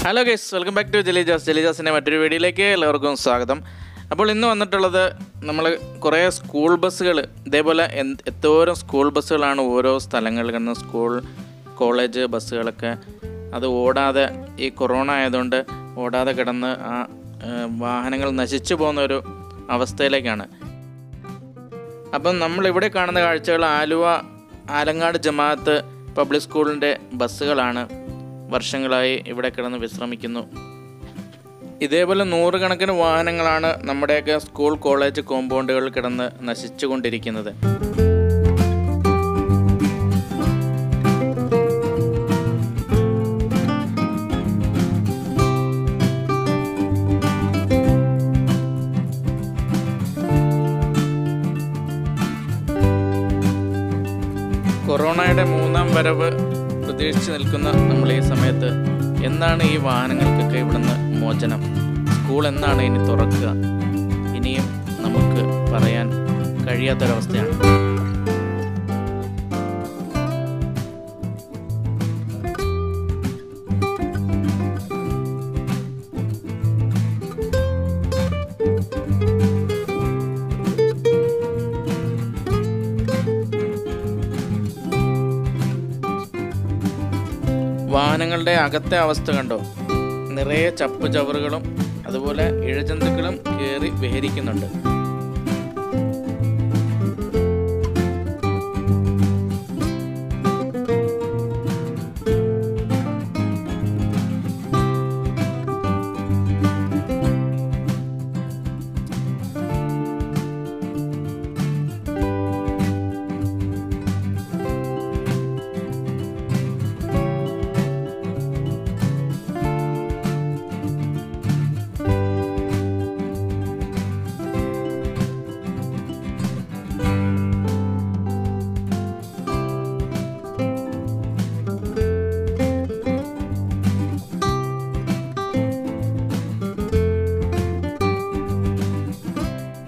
hello guys welcome back to Jaleejas ജലീജാസിൻ്റെ മറ്റൊരു വീഡിയോയിലേക്ക് എല്ലാവർക്കും സ്വാഗതം അപ്പോൾ ഇന്ന് വന്നിട്ടുള്ളത് നമ്മൾ കുറേ സ്കൂൾ ബസ്സുകൾ ഇതേപോലെ എന്ത് എത്തോരം സ്കൂൾ ബസ്സുകളാണ് ഓരോ സ്ഥലങ്ങളിൽ കിടന്ന് സ്കൂൾ കോളേജ് ബസ്സുകളൊക്കെ അത് ഓടാതെ ഈ കൊറോണ ആയതുകൊണ്ട് ഓടാതെ കിടന്ന് ആ ഏഹ്, വാഹനങ്ങൾ നശിച്ചു പോകുന്ന ഒരു അവസ്ഥയിലേക്കാണ് അപ്പം നമ്മൾ ഇവിടെ കാണുന്ന കാഴ്ചകൾ ആലുവ ആലങ്ങാട് ജമാഅത്ത് പബ്ലിക് സ്കൂളിൻ്റെ ബസ്സുകളാണ് വർഷങ്ങളായി ഇവിടെ കിടന്ന് വിശ്രമിക്കുന്നു ഇതേപോലെ നൂറുകണക്കിന് വാഹനങ്ങളാണ് നമ്മുടെയൊക്കെ സ്കൂൾ കോളേജ് കോമ്പൗണ്ടുകളിൽ കിടന്ന് നശിച്ചുകൊണ്ടിരിക്കുന്നത് കൊറോണയുടെ മൂന്നാം വരവ് പ്രതീക്ഷിച്ച് നിൽക്കുന്ന നമ്മൾ ഈ സമയത്ത് എന്നാണ് ഈ വാഹനങ്ങൾക്കൊക്കെ ഇവിടുന്ന് മോചനം സ്കൂൾ എന്നാണ് ഇനി തുറക്കുക ഇനിയും നമുക്ക് പറയാൻ കഴിയാത്തൊരവസ്ഥയാണ് വാഹനങ്ങളുടെ അകത്തെ അവസ്ഥ കണ്ടോ നിറയെ ചപ്പ് ചവറുകളും അതുപോലെ ഇഴജന്തുക്കളും കയറി വിഹരിക്കുന്നുണ്ട്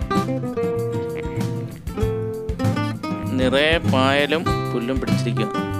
നിറയെ പായലും പുല്ലും പിടിച്ചിരിക്കുക